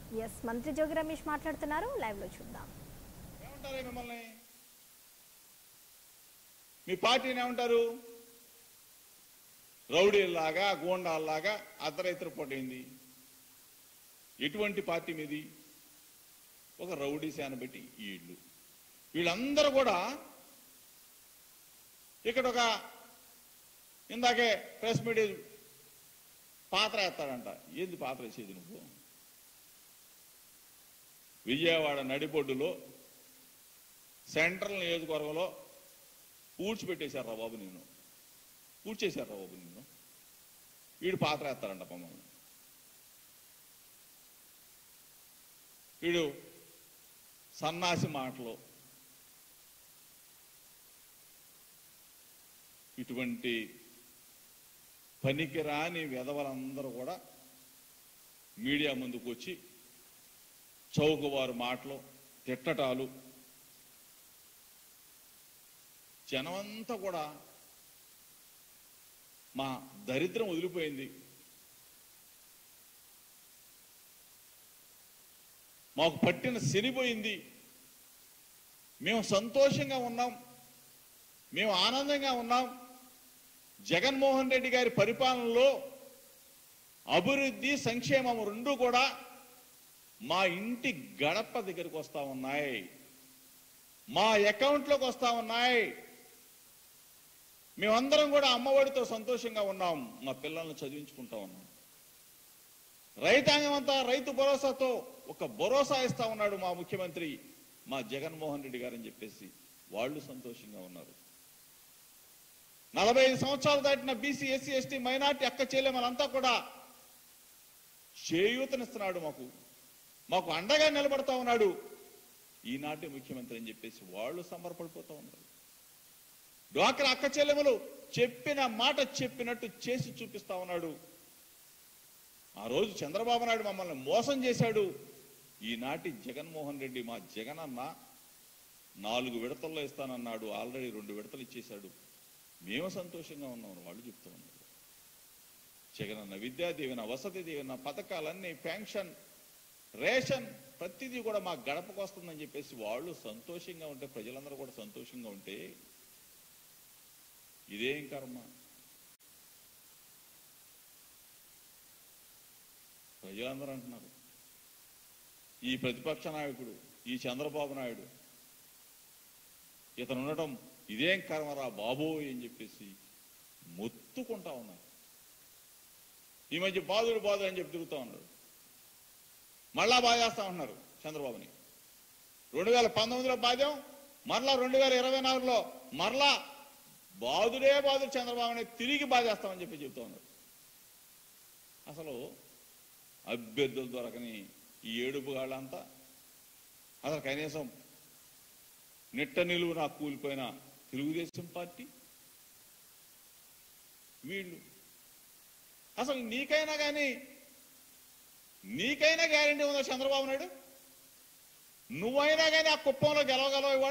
yes మంత్రి జోగి రమేష్ మాట్లాడుతున్నారు live లో చూద్దాం ఏమంటారు మిమ్మల్ని మీ పార్టీని ఏమంటారు రౌడీల్లాగా గోండాల్లాగా అర్ధరైతర పోటైంది ఎటువంటి పార్టీ మీది ఒక రౌడీ సేన పెట్టి వీళ్ళు వీళ్ళందరూ కూడా ఇక్కడ ఒక ఇందాకే ప్రెస్ మీట్ పాత్ర వేస్తాడంట ఏంది పాత్ర వేసేది నువ్వు విజయవాడ నడిబొడ్డులో సెంట్రల్ నియోజకవర్గంలో పూడ్చిపెట్టేశారా బాబు నేను పూడ్చేశారా బాబు నిన్ను వీడు పాత్ర వేస్తారంట మమ్మల్ని వీడు సన్నాసి మాటలు ఇటువంటి పనికిరాని వెధవలందరూ కూడా మీడియా ముందుకు వచ్చి చౌకవారు మాటలు తిట్టటాలు జనమంతా కూడా మా దరిద్రం వదిలిపోయింది మాకు పట్టిన శనిపోయింది మేము సంతోషంగా ఉన్నాం మేము ఆనందంగా ఉన్నాం జగన్మోహన్ రెడ్డి గారి పరిపాలనలో అభివృద్ధి సంక్షేమం రెండు కూడా మా ఇంటి గడప దగ్గరికి వస్తా ఉన్నాయి మా అకౌంట్లోకి వస్తా ఉన్నాయి మేమందరం కూడా అమ్మఒడితో సంతోషంగా ఉన్నాం మా పిల్లల్ని చదివించుకుంటా ఉన్నాం రైతాంగం అంతా రైతు భరోసాతో ఒక భరోసా ఇస్తా ఉన్నాడు మా ముఖ్యమంత్రి మా జగన్మోహన్ రెడ్డి గారని చెప్పేసి వాళ్ళు సంతోషంగా ఉన్నారు నలభై ఐదు సంవత్సరాలు దాటిన బీసీ ఎస్సీ ఎస్టీ మైనార్టీ అక్క చెల్లెమలంతా కూడా చేయూతనిస్తున్నాడు మాకు మాకు అండగా నిలబడతా ఉన్నాడు ఈనాటి ముఖ్యమంత్రి అని చెప్పేసి వాళ్ళు సంబరపడిపోతా ఉన్నారు డ్వాక్రా అక్క చెల్లెములు చెప్పిన మాట చెప్పినట్టు చేసి చూపిస్తా ఉన్నాడు ఆ రోజు చంద్రబాబు నాయుడు మమ్మల్ని మోసం చేశాడు ఈనాటి జగన్మోహన్ రెడ్డి మా జగనన్న నాలుగు విడతల్లో ఇస్తానన్నాడు ఆల్రెడీ రెండు విడతలు ఇచ్చేశాడు మేము సంతోషంగా ఉన్నాం వాళ్ళు చెప్తూ ఉన్నారు జగనన్న విద్యా దీవెన వసతి దీవెన పథకాలన్నీ పెన్షన్ రేషన్ ప్రతిదీ కూడా మా గడపకు వస్తుందని చెప్పేసి వాళ్ళు సంతోషంగా ఉంటే ప్రజలందరూ కూడా సంతోషంగా ఉంటే ఇదేం కర్మ ప్రజలందరూ అంటున్నారు ఈ ప్రతిపక్ష నాయకుడు ఈ చంద్రబాబు నాయుడు ఇతను ఉండటం ఇదేం కర్మరా బాబోయ్ అని చెప్పేసి మొత్తుకుంటా ఉన్నారు ఈ మధ్య బాధుడు బాధుడు అని చెప్పి తిరుగుతూ ఉన్నాడు మళ్ళా బాధ చేస్తా ఉన్నారు చంద్రబాబుని రెండు వేల పంతొమ్మిదిలో బాధ్యం మరలా రెండు వేల ఇరవై నాలుగులో మరలా బాధుడే బాధుడు చంద్రబాబుని తిరిగి బాధేస్తామని చెప్పి చెప్తా ఉన్నారు అసలు అభ్యర్థులు దొరకని ఈ ఏడుపు గాళ్ళంతా అసలు కనీసం నిట్ట నిలువు నాకు కూలిపోయిన తెలుగుదేశం పార్టీ వీళ్ళు అసలు నీకైనా కానీ నీకైనా గ్యారంటీ ఉందా చంద్రబాబు నాయుడు నువ్వైనా కానీ ఆ కుప్పంలో గెలవగలవు ఇవాళ